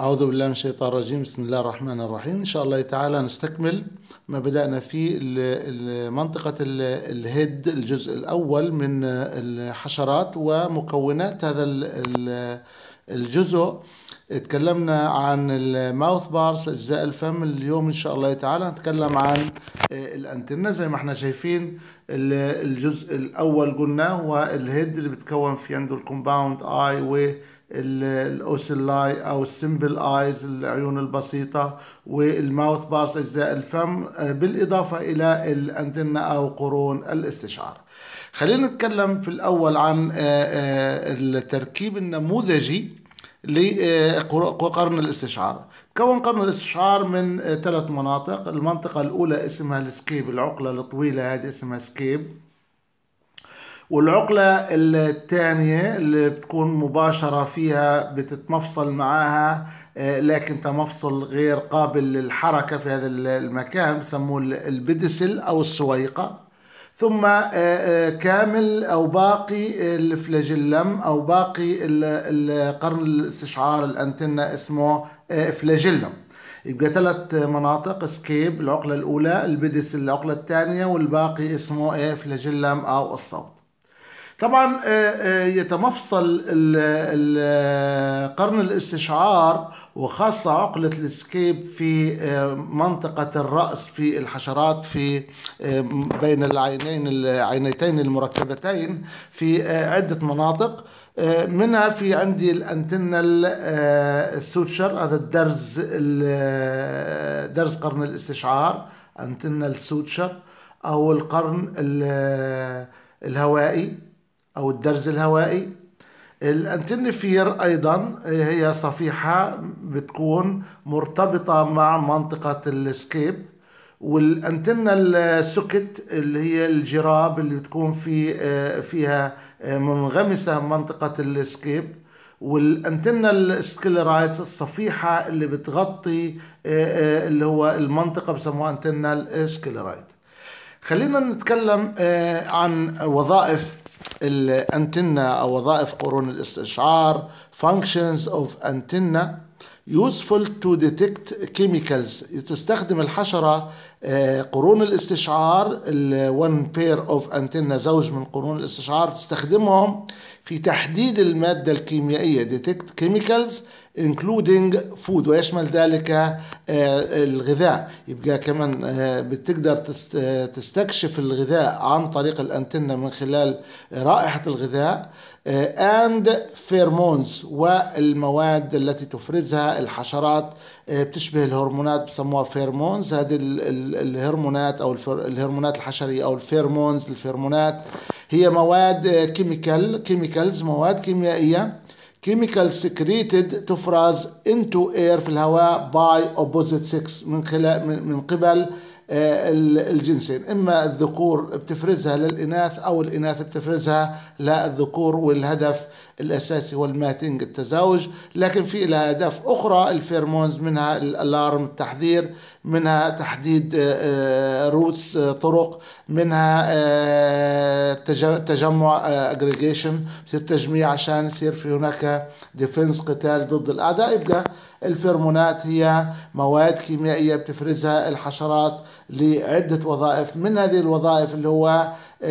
أعوذ بالله من الشيطان الرجيم بسم الله الرحمن الرحيم إن شاء الله تعالى نستكمل ما بدأنا فيه ال- ال- منطقة ال- الهيد الجزء الأول من الحشرات ومكونات هذا ال- ال- الجزء تكلمنا عن الماوث بارس أجزاء الفم اليوم إن شاء الله تعالى نتكلم عن الأنتنة زي ما احنا شايفين ال- الجزء الأول قلنا هو الهيد اللي بتكون في عنده الكومباوند آي و الاوسيلاي او السمبل ايز العيون البسيطه والماوث بارس اجزاء الفم بالاضافه الى الانتنه او قرون الاستشعار خلينا نتكلم في الاول عن التركيب النموذجي لقرن الاستشعار تكون قرن الاستشعار من ثلاث مناطق المنطقة الأولى اسمها السكيب العقلة الطويلة هذه اسمها سكيب والعقلة الثانية اللي بتكون مباشرة فيها بتتمفصل معاها لكن تمفصل غير قابل للحركة في هذا المكان بسموه البدسل أو السويقة ثم كامل أو باقي الفلاجيلم أو باقي القرن الاستشعار الأنتنة اسمه فلاجيلم يبقى ثلاث مناطق سكيب العقلة الأولى البدس العقلة الثانية والباقي اسمه ايه فلاجيلم أو الصوت طبعا يتمفصل قرن الاستشعار وخاصة عقلة السكيب في منطقة الرأس في الحشرات في بين العينين العينتين المركبتين في عدة مناطق منها في عندي الانتنال السوتشر هذا الدرز درز قرن الاستشعار انتنال سوتشر او القرن الهوائي او الدرز الهوائي الانتنفير ايضا هي صفيحة بتكون مرتبطة مع منطقة السكيب والانتنة السكت اللي هي الجراب اللي بتكون في فيها منغمسة منطقة السكيب والانتنة السكلرايتس الصفيحة اللي بتغطي اللي هو المنطقة بسموها انتنة السكلرايت خلينا نتكلم عن وظائف الانتنة او وظائف قرون الاستشعار functions of antenna useful to detect chemicals تستخدم الحشرة قرون الاستشعار one pair of antenna زوج من قرون الاستشعار تستخدمهم في تحديد المادة الكيميائية detect chemicals including food ويشمل ذلك الغذاء يبقى كمان بتقدر تستكشف الغذاء عن طريق الانتنة من خلال رائحة الغذاء and pheromones والمواد التي تفرزها الحشرات بتشبه الهرمونات بسموها فيرمونز هذه الهرمونات او الهرمونات الحشريه او الفيرمونز الفيرمونات هي مواد كيميكال كيميكالز مواد كيميائيه chemical secreted تفرز into air في الهواء by opposite sex من خلال من قبل الجنسين اما الذكور بتفرزها للاناث او الاناث بتفرزها للذكور والهدف الاساسي هو الماتنج التزاوج لكن في لها اهداف اخرى الفيرمونز منها الالارم التحذير منها تحديد روتس طرق منها تجمع اجريجيشن يصير تجميع عشان يصير في هناك ديفنس قتال ضد الاعداء يبقى الفيرمونات هي مواد كيميائيه بتفرزها الحشرات لعده وظائف من هذه الوظائف اللي هو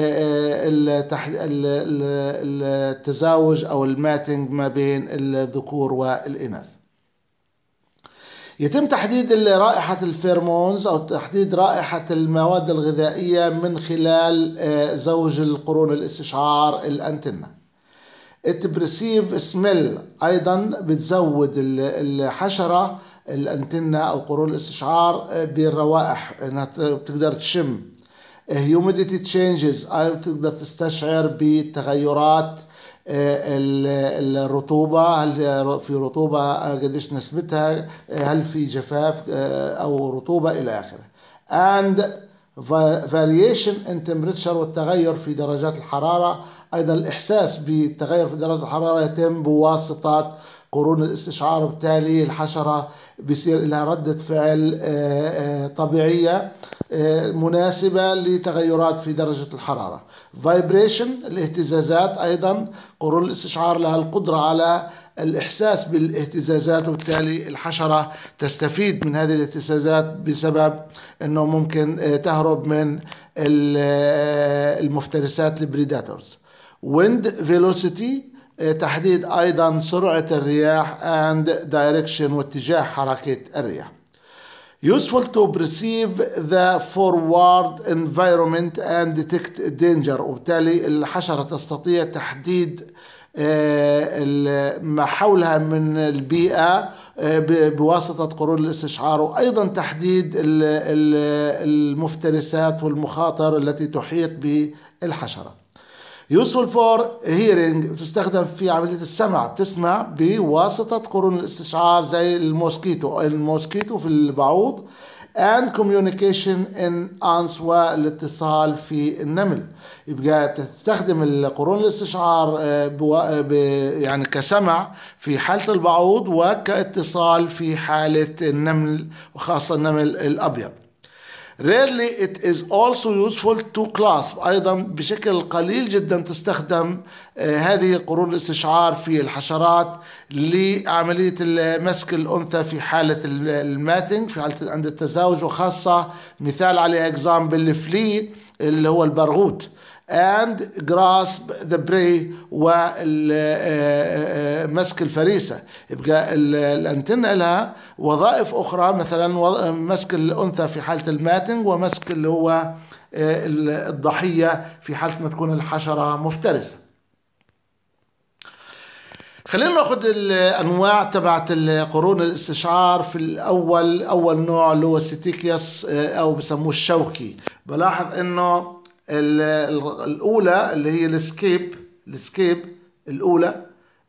التزاوج او الماتنج ما بين الذكور والاناث يتم تحديد رائحة الفيرمونز أو تحديد رائحة المواد الغذائية من خلال زوج القرون الاستشعار الأنتنة التبرسيف سميل أيضا بتزود الحشرة الأنتنة أو قرون الاستشعار بالروائح أنها بتقدر تشم هيوميديتي تشينجز أو بتقدر تستشعر بتغيرات الرطوبة هل في رطوبة قديش نسبتها هل في جفاف أو رطوبة إلى آخره and variation in temperature والتغير في درجات الحرارة أيضا الإحساس بالتغير في درجة الحرارة يتم بواسطة قرون الاستشعار وبالتالي الحشرة بيصير لها ردة فعل طبيعية مناسبة لتغيرات في درجة الحرارة فايبريشن الاهتزازات أيضا قرون الاستشعار لها القدرة على الإحساس بالاهتزازات وبالتالي الحشرة تستفيد من هذه الاهتزازات بسبب أنه ممكن تهرب من المفترسات البريداتورز wind velocity تحديد أيضا سرعة الرياح and direction واتجاه حركة الرياح useful to perceive the forward environment and detect danger وبالتالي الحشرة تستطيع تحديد ما حولها من البيئة بواسطة قرون الاستشعار وأيضا تحديد المفترسات والمخاطر التي تحيط بالحشرة useful for hearing تستخدم في عملية السمع بتسمع بواسطة قرون الاستشعار زي الموسكيتو الموسكيتو في البعوض and communication in ants والاتصال في النمل يبقى بتستخدم القرون الاستشعار بو... ب... يعني كسمع في حالة البعوض وكاتصال في حالة النمل وخاصة النمل الأبيض Rarely it is also useful to clasp أيضا بشكل قليل جدا تستخدم هذه قرون الاستشعار في الحشرات لعملية مسك الأنثى في حالة الماتنج في حالة عند التزاوج وخاصة مثال عليه اكزامبل الفلي اللي هو البرغوث and grasp the prey ومسك الفريسة يبقى الانتنة لها وظائف أخرى مثلا مسك الأنثى في حالة الماتنج ومسك اللي هو الضحية في حالة ما تكون الحشرة مفترسة خلينا ناخد الانواع تبعت القرون الاستشعار في الاول اول نوع اللي هو السيتيكياس او بسموه الشوكي بلاحظ انه الاولى اللي هي السكيب السكيب الاولى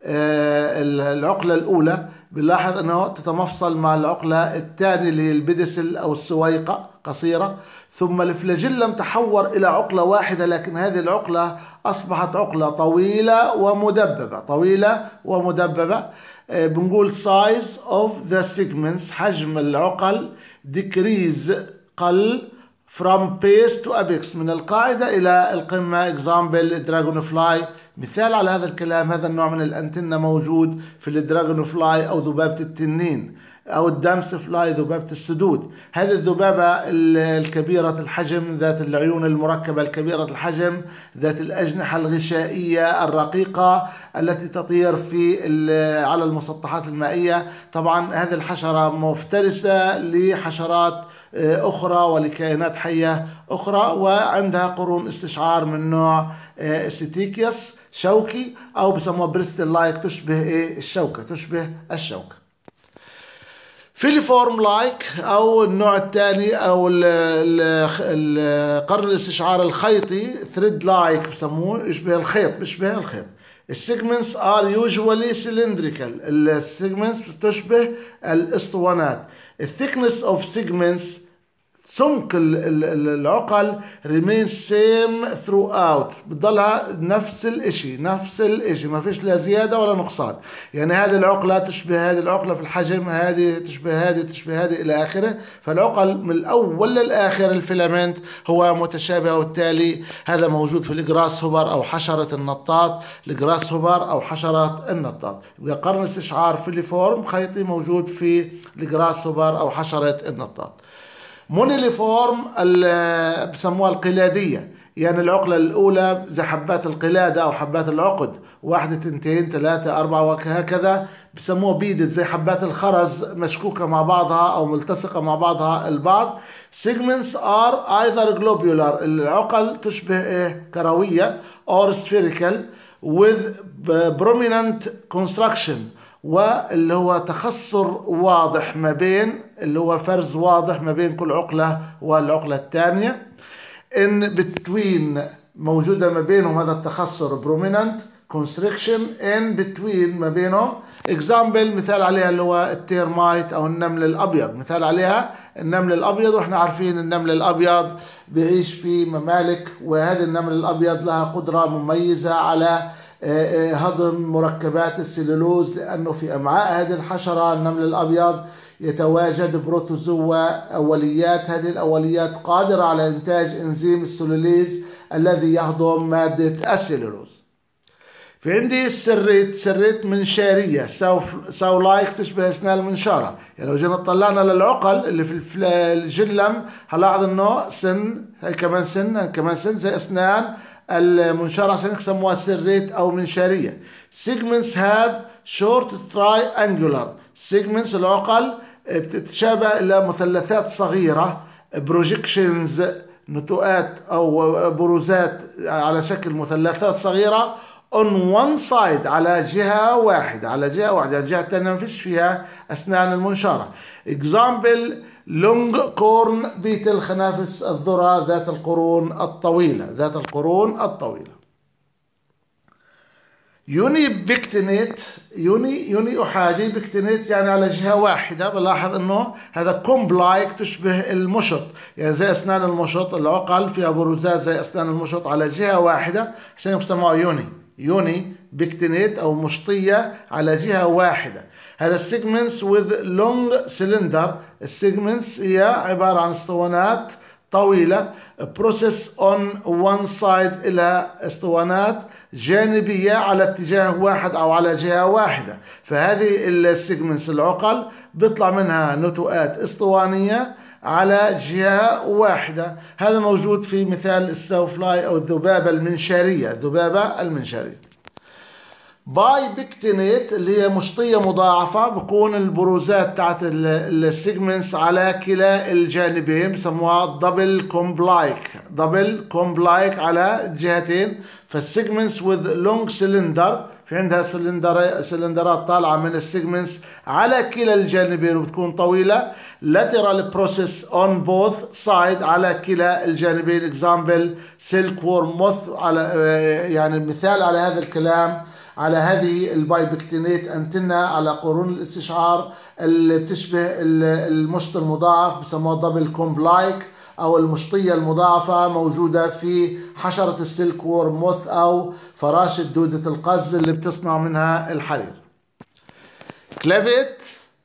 العقله الاولى بنلاحظ انه تتمفصل مع العقله الثانيه اللي هي البدسل او السويقه قصيره ثم الفلاجيلم تحور الى عقله واحده لكن هذه العقله اصبحت عقله طويله ومدببه طويله ومدببه بنقول size of the segments حجم العقل decrease قل from base to apex من القاعدة إلى القمة example dragon fly مثال على هذا الكلام هذا النوع من الأنتنة موجود في الدراجون فلاي أو ذبابة التنين أو الدمس فلاي ذبابة السدود هذه الذبابة الكبيرة الحجم ذات العيون المركبة الكبيرة الحجم ذات الأجنحة الغشائية الرقيقة التي تطير في على المسطحات المائية طبعا هذه الحشرة مفترسة لحشرات أخرى ولكائنات حية أخرى وعندها قرون استشعار من نوع ستيكيوس شوكي أو بسموها بريستل لايك تشبه إيه الشوكة تشبه الشوكة فيليفورم لايك او النوع الثاني او القرن الاستشعار الخيطي ثريد لايك بسموه يشبه الخيط بيشبه الخيط السيجمنتس ار يوجوالي سلندريكال السيجمنتس تشبه الاسطوانات الثيكنس اوف سيجمنتس سمك العقل remains same throughout بتضلها نفس الاشي نفس الاشي ما فيش لا زيادة ولا نقصان يعني هذه العقلة تشبه هذه العقلة في الحجم هذه تشبه هذه تشبه هذه إلى آخره فالعقل من الأول للآخر الفيلامنت هو متشابه وبالتالي هذا موجود في الجراس هوبر أو حشرة النطاط الجراس هوبر أو حشرة النطاط يبقى قرن استشعار فيليفورم خيطي موجود في الجراس هوبر أو حشرة النطاط مونيليفورم بسموها القلادية يعني العقلة الأولى زي حبات القلادة أو حبات العقد واحدة تنتين ثلاثة أربعة وهكذا بسموها بيدت زي حبات الخرز مشكوكة مع بعضها أو ملتصقة مع بعضها البعض segments are either globular العقل تشبه إيه كروية or spherical with prominent construction واللي هو تخصر واضح ما بين اللي هو فرز واضح ما بين كل عقلة والعقلة الثانية in between موجودة ما بينهم هذا التخصر prominent constriction in between ما بينهم example مثال عليها اللي هو التيرمايت او النمل الابيض مثال عليها النمل الابيض واحنا عارفين النمل الابيض بيعيش في ممالك وهذا النمل الابيض لها قدرة مميزة على هضم مركبات السلولوز لأنه في أمعاء هذه الحشرة النمل الأبيض يتواجد بروتوزوا أوليات هذه الأوليات قادرة على إنتاج إنزيم السلوليز الذي يهضم مادة السلولوز في عندي السريت سريت منشارية ساو ساو لايك تشبه اسنان المنشارة يعني لو جينا طلعنا للعقل اللي في الجلم هنلاحظ انه سن هي كمان سن هي كمان سن زي اسنان المنشارة عشان يسموها سريت او منشارية segments have short triangular segments العقل بتتشابه الى مثلثات صغيرة projections نتوءات او بروزات على شكل مثلثات صغيره on one side على جهة واحدة على جهة واحدة الجهة الثانية ما فيش فيها أسنان المنشارة example long corn بيتل خنافس الذرة ذات القرون الطويلة ذات القرون الطويلة يوني بيكتينيت يوني يوني احادي بيكتينيت يعني على جهه واحده بلاحظ انه هذا كومب لايك تشبه المشط يعني زي اسنان المشط العقل فيها بروزات زي اسنان المشط على جهه واحده عشان يسموها يوني يوني بيكتينيت او مشطيه على جهه واحده هذا السيجمنتس with لونج سلندر السيجمنتس هي عباره عن اسطوانات طويله بروسيس اون وان سايد الى اسطوانات جانبية على اتجاه واحد أو على جهة واحدة فهذه السيجمنتس العقل بيطلع منها نتوءات اسطوانية على جهة واحدة هذا موجود في مثال السوفلاي أو الذبابة المنشارية الذبابة المنشارية باي بيكتينيت اللي هي مشطيه مضاعفه بكون البروزات تاعت السيجمنتس على كلا الجانبين بسموها دبل كومبلايك دبل كومبلايك على جهتين فالسيجمنتس وذ لونج سلندر في عندها سلندر سلندرات طالعه من السيجمنتس على كلا الجانبين وبتكون طويله lateral process on both side على كلا الجانبين اكزامبل سيلك وورم موث على يعني مثال على هذا الكلام على هذه البايبكتينيت انتنا على قرون الاستشعار اللي بتشبه المشط المضاعف بسموها دبل كومبلايك او المشطية المضاعفة موجودة في حشرة السلك وورم موث او فراشة دودة القز اللي بتصنع منها الحرير كلافيت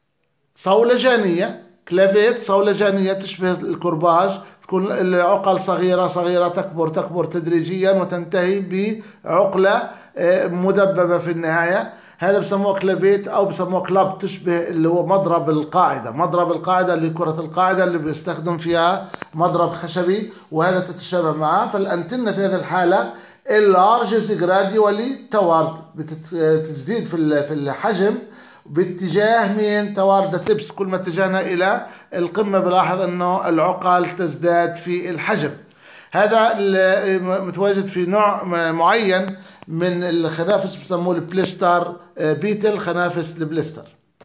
صولجانية كلافيت صولجانية تشبه الكرباج تكون العقل صغيرة صغيرة تكبر تكبر تدريجيا وتنتهي بعقلة مدببة في النهاية هذا بسموه كلابيت او بسموه كلاب تشبه اللي هو مضرب القاعده مضرب القاعده اللي كره القاعده اللي بيستخدم فيها مضرب خشبي وهذا تتشابه معه فالانتنه في هذه الحاله اللارجز جراديولي توارد بتزيد في في الحجم باتجاه مين توارد تبس كل ما اتجهنا الى القمه بلاحظ انه العقل تزداد في الحجم هذا متواجد في نوع معين من الخنافس بسموه البليستر بيتل خنافس البليستر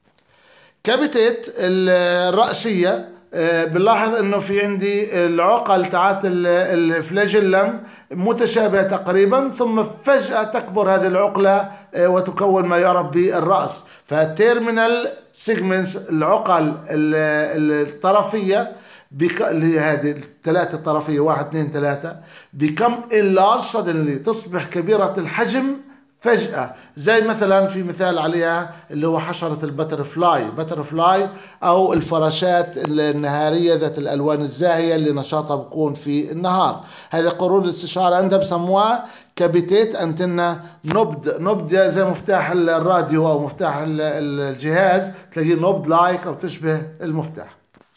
كابيتيت الرأسية بنلاحظ انه في عندي العقل تاعت الفلاجيلم متشابهه تقريبا ثم فجاه تكبر هذه العقله وتكون ما يعرف بالراس فالتيرمينال سيجمنتس العقل الطرفيه بك... اللي هي هذه الثلاثة الطرفية واحد اثنين ثلاثة become enlarged suddenly تصبح كبيرة الحجم فجأة زي مثلا في مثال عليها اللي هو حشرة البتر فلاي بتر فلاي أو الفراشات النهارية ذات الألوان الزاهية اللي نشاطها بكون في النهار هذه قرون الاستشارة عندها بسموها كابيتيت أنتنا نبض نبض زي مفتاح الراديو أو مفتاح الجهاز تلاقيه نبض لايك أو تشبه المفتاح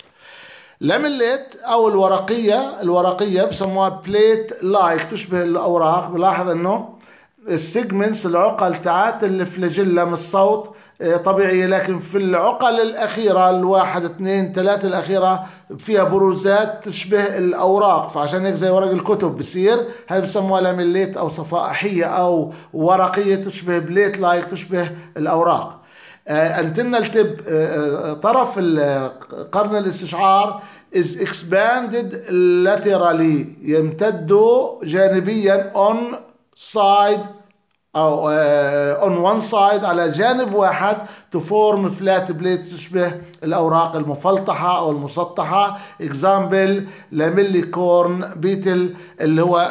لاميليت او الورقيه الورقيه بسموها بليت لايك تشبه الاوراق بلاحظ انه السيجمنتس العقل تاعت الفلاجيلا من الصوت طبيعية لكن في العقل الأخيرة الواحد اثنين ثلاثة الأخيرة فيها بروزات تشبه الأوراق فعشان هيك زي ورق الكتب بصير هاي بسموها لاميليت أو صفائحية أو ورقية تشبه بليت لايك تشبه الأوراق انتنا التب طرف قرن الاستشعار is expanded laterally يمتد جانبيا on side او on one side على جانب واحد to form flat plate تشبه الاوراق المفلطحه او المسطحه example لاميلي كورن بيتل اللي هو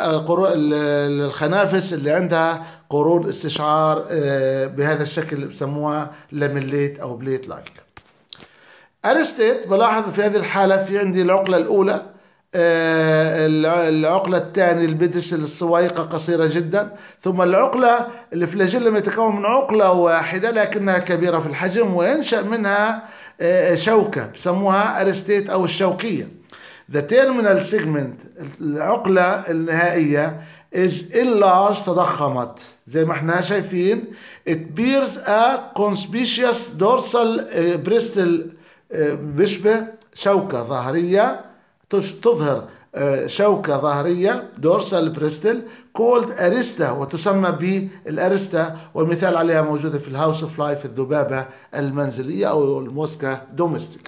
الخنافس اللي عندها قرون استشعار بهذا الشكل بسموها لاميليت او بليت لايك ارستيت بلاحظ في هذه الحالة في عندي العقلة الأولى آه، العقلة الثانية البدس الصويقة قصيرة جدا ثم العقلة الفلاجيلم يتكون من عقلة واحدة لكنها كبيرة في الحجم وينشأ منها آه، شوكة بسموها أرستيت أو الشوكية The terminal segment العقلة النهائية is enlarged تضخمت زي ما احنا شايفين it bears a conspicuous dorsal آه، bristle بيشبه شوكة ظهرية تظهر آه، شوكة ظهرية دورسال بريستل كولد أريستا وتسمى بالأريستا والمثال عليها موجودة في الهاوس اوف لايف الذبابة المنزلية أو الموسكا دوميستيكا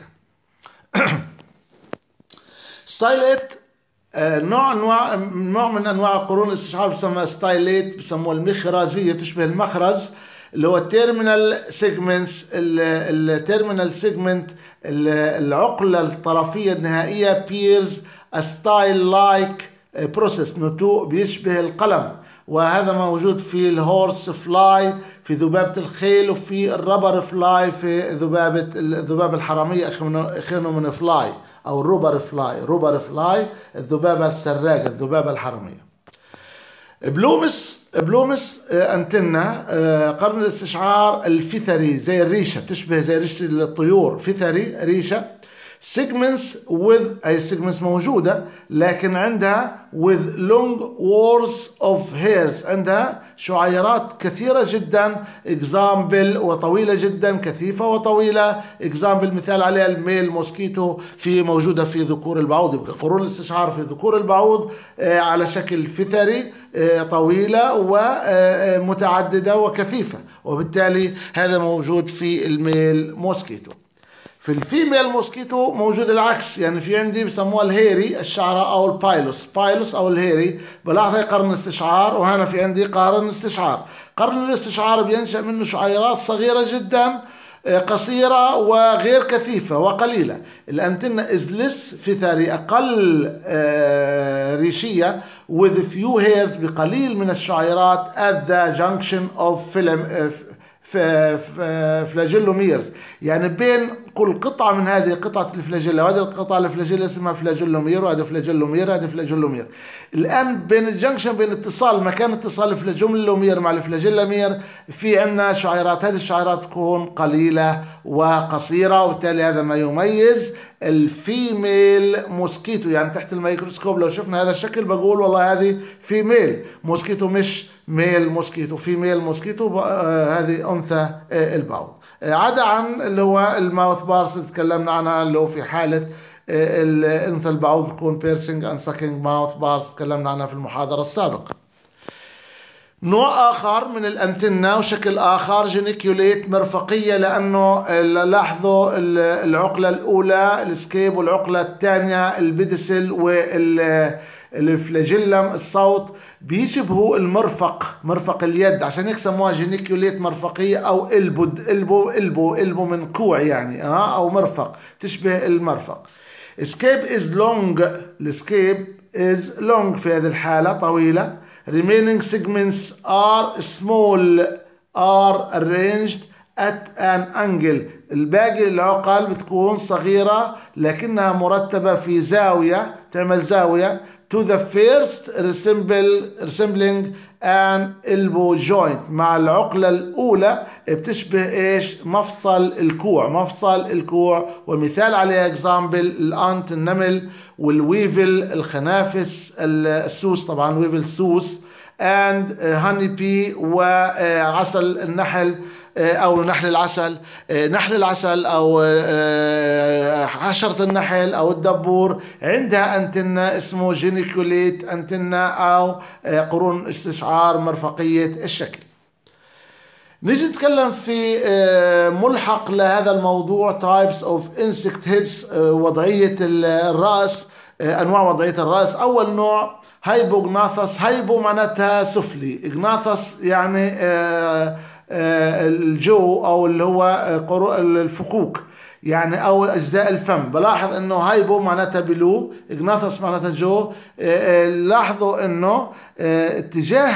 ستايليت آه، نوع انواع نوع من انواع القرون الاستشعار بسمى ستايليت بسموها المخرزيه تشبه المخرز اللي هو التيرمينال سيجمنتس التيرمينال سيجمنت العقلة الطرفية النهائية بيرز ستايل لايك بروسيس نتوء بيشبه القلم وهذا موجود في الهورس فلاي في ذبابة الخيل وفي الربر فلاي في ذبابة الذبابة الحرامية من فلاي أو الروبر فلاي روبر فلاي الذبابة السراقة الذبابة الحرامية بلومس بلومس آه، انتنا آه، قرن الاستشعار الفثري زي الريشه تشبه زي ريشه الطيور فثري ريشه سيجمنتس with اي سيجمنتس موجوده لكن عندها with long wars of hairs عندها شعيرات كثيره جدا اكزامبل وطويله جدا كثيفه وطويله اكزامبل مثال عليها الميل موسكيتو في موجوده في ذكور البعوض قرون الاستشعار في ذكور البعوض آه، على شكل فثري آه، طويله ومتعدده وكثيفه وبالتالي هذا موجود في الميل موسكيتو في الفيميل موسكيتو موجود العكس يعني في عندي بسموها الهيري الشعرة او البايلوس بايلوس او الهيري بلاحظ قرن استشعار وهنا في عندي قرن استشعار قرن الاستشعار بينشأ منه شعيرات صغيرة جدا آه، قصيرة وغير كثيفة وقليلة الأنتنة is less ثاري أقل آه، ريشية with few hairs بقليل من الشعيرات at the junction of film آه، فلاجيلوميرز يعني بين كل قطعة من هذه قطعة الفلاجيلا وهذه القطعة الفلاجيلا اسمها فلاجيلومير وهذا فلاجيلومير هذا فلاجيلومير الآن بين الجنكشن بين اتصال مكان اتصال الفلاجيلومير مع الفلاجيلومير في عندنا شعيرات هذه الشعيرات تكون قليلة وقصيرة وبالتالي هذا ما يميز الفيميل موسكيتو يعني تحت الميكروسكوب لو شفنا هذا الشكل بقول والله هذه فيميل موسكيتو مش ميل موسكيتو فيميل موسكيتو آه هذه انثى آه البعوض آه عدا عن اللي هو الماوث بارس اللي تكلمنا عنها اللي هو في حاله آه الانثى البعوض بتكون بيرسينج اند ساكينج ماوث بارس تكلمنا عنها في المحاضره السابقه نوع آخر من الأنتنة وشكل آخر جينيكيوليت مرفقية لأنه لاحظوا العقلة الأولى السكيب والعقلة الثانية البيدسل والفلاجيلم الصوت بيشبهوا المرفق مرفق اليد عشان هيك سموها جينيكيوليت مرفقية أو البد البو البو البو من كوع يعني اه أو مرفق تشبه المرفق اسكيب از لونج الاسكيب از لونج في هذه الحالة طويلة remaining segments are small are arranged at an angle الباقي العقل بتكون صغيرة لكنها مرتبة في زاوية تعمل زاوية to the first resemble, resembling an elbow joint مع العقلة الأولى بتشبه إيش مفصل الكوع مفصل الكوع ومثال عليه اكزامبل الأنت النمل والويفل الخنافس السوس طبعا ويفل سوس and هاني بي وعسل النحل او نحل العسل نحل العسل او حشرة النحل او الدبور عندها انتنا اسمه جينيكوليت انتنا او قرون استشعار مرفقية الشكل نيجي نتكلم في ملحق لهذا الموضوع types of insect heads وضعية الرأس انواع وضعية الرأس اول نوع هايبوغناثس هايبو معناتها سفلي اغناثس يعني آه، آه، الجو او اللي هو الفكوك يعني او اجزاء الفم بلاحظ انه هايبو معناتها بلو اغناثس معناتها جو آه، لاحظوا انه اتجاه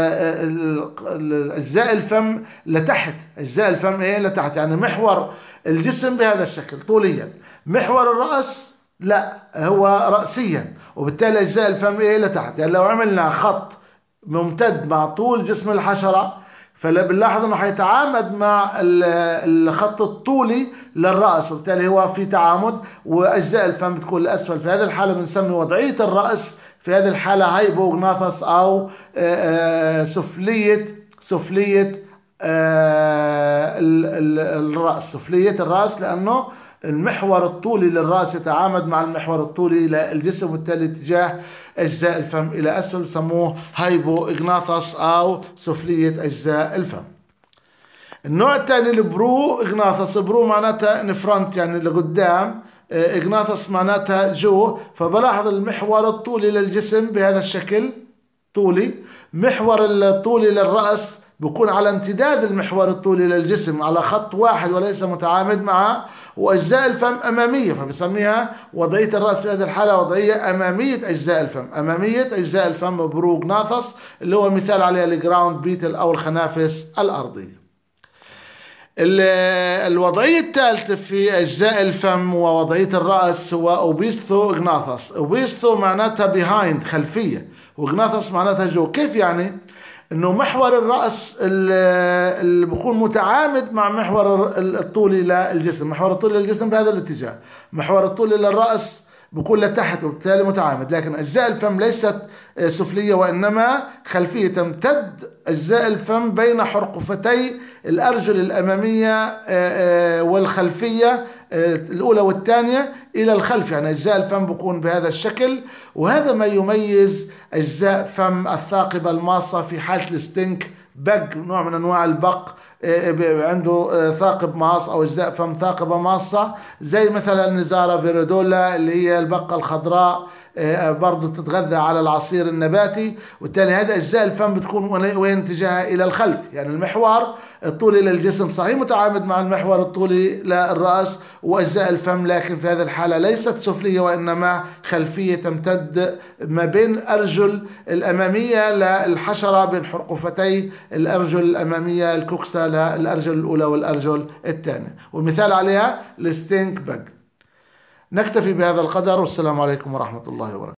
اجزاء الفم لتحت اجزاء الفم ايه لتحت يعني محور الجسم بهذا الشكل طوليا محور الراس لا هو راسيا وبالتالي أجزاء الفم إيه لتحت يعني لو عملنا خط ممتد مع طول جسم الحشرة فبنلاحظ انه حيتعامد مع الخط الطولي للراس وبالتالي هو في تعامد واجزاء الفم بتكون لاسفل في هذه الحاله بنسمي وضعيه الراس في هذه الحاله هايبوغناثس او آه، آه، سفليه سفليه آه، الراس سفليه الراس لانه المحور الطولي للراس يتعامد مع المحور الطولي للجسم وبالتالي اتجاه اجزاء الفم الى اسفل بسموه هايبو اغناثس او سفليه اجزاء الفم النوع الثاني البرو اغناثس برو معناتها ان فرونت يعني لقدام اغناثس معناتها جو فبلاحظ المحور الطولي للجسم بهذا الشكل طولي محور الطولي للرأس بكون على امتداد المحور الطولي للجسم على خط واحد وليس متعامد معه واجزاء الفم اماميه فبنسميها وضعيه الراس في هذه الحاله وضعيه اماميه اجزاء الفم اماميه اجزاء الفم بروغناثس اللي هو مثال عليها الجراوند بيتل او الخنافس الارضيه الوضعية الثالثة في أجزاء الفم ووضعية الرأس هو أوبيستو إغناثس أوبيستو معناتها بيهايند خلفية وإغناثس معناتها جو كيف يعني؟ انه محور الراس اللي بيكون متعامد مع محور الطولي للجسم محور الطولي للجسم بهذا الاتجاه محور الطولي للراس بكون لتحت وبالتالي متعامد لكن اجزاء الفم ليست سفليه وانما خلفيه تمتد اجزاء الفم بين حرقفتي الارجل الاماميه آه، آه، والخلفيه آه، الأولى والثانية إلى الخلف يعني أجزاء الفم بكون بهذا الشكل وهذا ما يميز أجزاء فم الثاقبة الماصة في حالة الستنك بق نوع من انواع البق عنده ثاقب ماص او اجزاء فم ثاقبه ماصه زي مثلا نزارة فيرودولا اللي هي البقه الخضراء آه، برضو تتغذى على العصير النباتي وبالتالي هذا اجزاء الفم بتكون وين اتجاهها الى الخلف يعني المحور الطولي للجسم صحيح متعامد مع المحور الطولي للراس واجزاء الفم لكن في هذه الحاله ليست سفليه وانما خلفيه تمتد ما بين الارجل الاماميه للحشره بين حرقفتي الارجل الاماميه الكوكسا للارجل الاولى والارجل الثانيه والمثال عليها الستينك باج نكتفي بهذا القدر والسلام عليكم ورحمة الله وبركاته